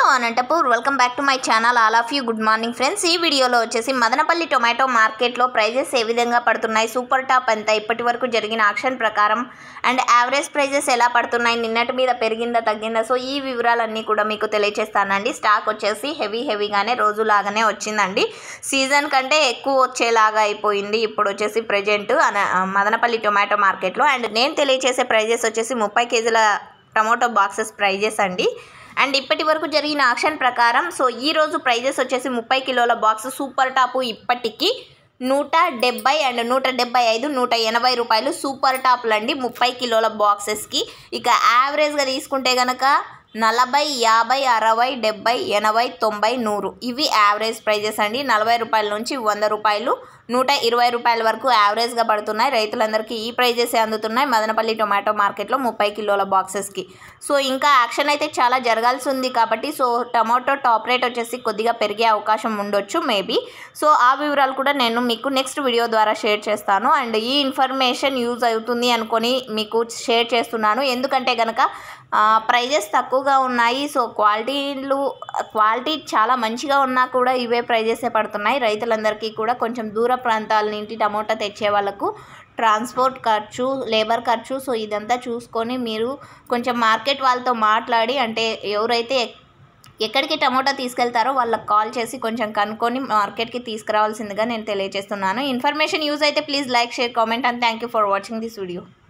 hello Anantapur welcome back to my channel all of you good morning friends ఈ వీడియోలో వచ్చేసి Madanapalle tomato మార్కెట్లో prices ఏ విధంగా పడుతున్నాయి సూపర్ టాప్ ఎంత ఇప్పటి వరకు జరిగిన ఆక్షన్ ప్రకారం అండ్ యావరేజ్ ప్రైజెస్ ఎలా పడుతున్నాయి నిన్నటి మీద పెరిగిందా తగ్గిందా సో ఈ వివరాలన్నీ కూడా మీకు తెలియజేస్తానండి స్టాక్ వచ్చేసి హెవీ హెవీగానే రోజులాగానే వచ్చిందండి సీజన్ కంటే ఎక్కువ వచ్చేలాగా అయిపోయింది ఇప్పుడు వచ్చేసి ప్రజెంట్ అన మదనపల్లి టొమాటో మార్కెట్లో అండ్ నేను తెలియజేసే ప్రైజెస్ వచ్చేసి ముప్పై కేజీల టమాటో బాక్సెస్ ప్రైజెస్ అండి అండ్ ఇప్పటి వరకు జరిగిన ఆక్షన్ ప్రకారం సో ఈ రోజు ప్రైజెస్ వచ్చేసి ముప్పై కిలోల బాక్స్ సూపర్ టాపు ఇప్పటికి నూట డెబ్బై అండ్ నూట డెబ్బై ఐదు నూట ఎనభై రూపాయలు సూపర్ టాప్లు అండి ముప్పై కిలోల బాక్సెస్కి ఇక యావరేజ్గా తీసుకుంటే కనుక నలభై యాభై అరవై డెబ్బై ఎనభై తొంభై నూరు ఇవి యావరేజ్ ప్రైజెస్ అండి నలభై రూపాయల నుంచి వంద రూపాయలు నూట ఇరవై రూపాయల వరకు యావరేజ్గా పడుతున్నాయి రైతులందరికీ ఈ ప్రైజెస్ అందుతున్నాయి మదనపల్లి టొమాటో మార్కెట్లో ముప్పై కిలోల బాక్సెస్కి సో ఇంకా యాక్షన్ అయితే చాలా జరగాల్సి ఉంది కాబట్టి సో టమాటో టాప్ రేట్ వచ్చేసి కొద్దిగా పెరిగే అవకాశం ఉండొచ్చు మేబీ సో ఆ వివరాలు కూడా నేను మీకు నెక్స్ట్ వీడియో ద్వారా షేర్ చేస్తాను అండ్ ఈ ఇన్ఫర్మేషన్ యూజ్ అవుతుంది అనుకొని మీకు షేర్ చేస్తున్నాను ఎందుకంటే కనుక ప్రైజెస్ తక్కువగా ఉన్నాయి సో క్వాలిటీలు క్వాలిటీ చాలా మంచిగా ఉన్నా కూడా ఇవే ప్రైజెసే పడుతున్నాయి రైతులందరికీ కూడా కొంచెం దూర ప్రాంతాల నుండి టమోటా తెచ్చే వాళ్ళకు ట్రాన్స్పోర్ట్ ఖర్చు లేబర్ ఖర్చు సో ఇదంతా చూసుకొని మీరు కొంచెం మార్కెట్ వాళ్ళతో మాట్లాడి అంటే ఎవరైతే ఎక్కడికి టమోటా తీసుకెళ్తారో వాళ్ళకి కాల్ చేసి కొంచెం కనుక్కొని మార్కెట్కి తీసుకురావాల్సిందిగా నేను తెలియజేస్తున్నాను ఇన్ఫర్మేషన్ యూజ్ అయితే please like share comment and thank you for watching this video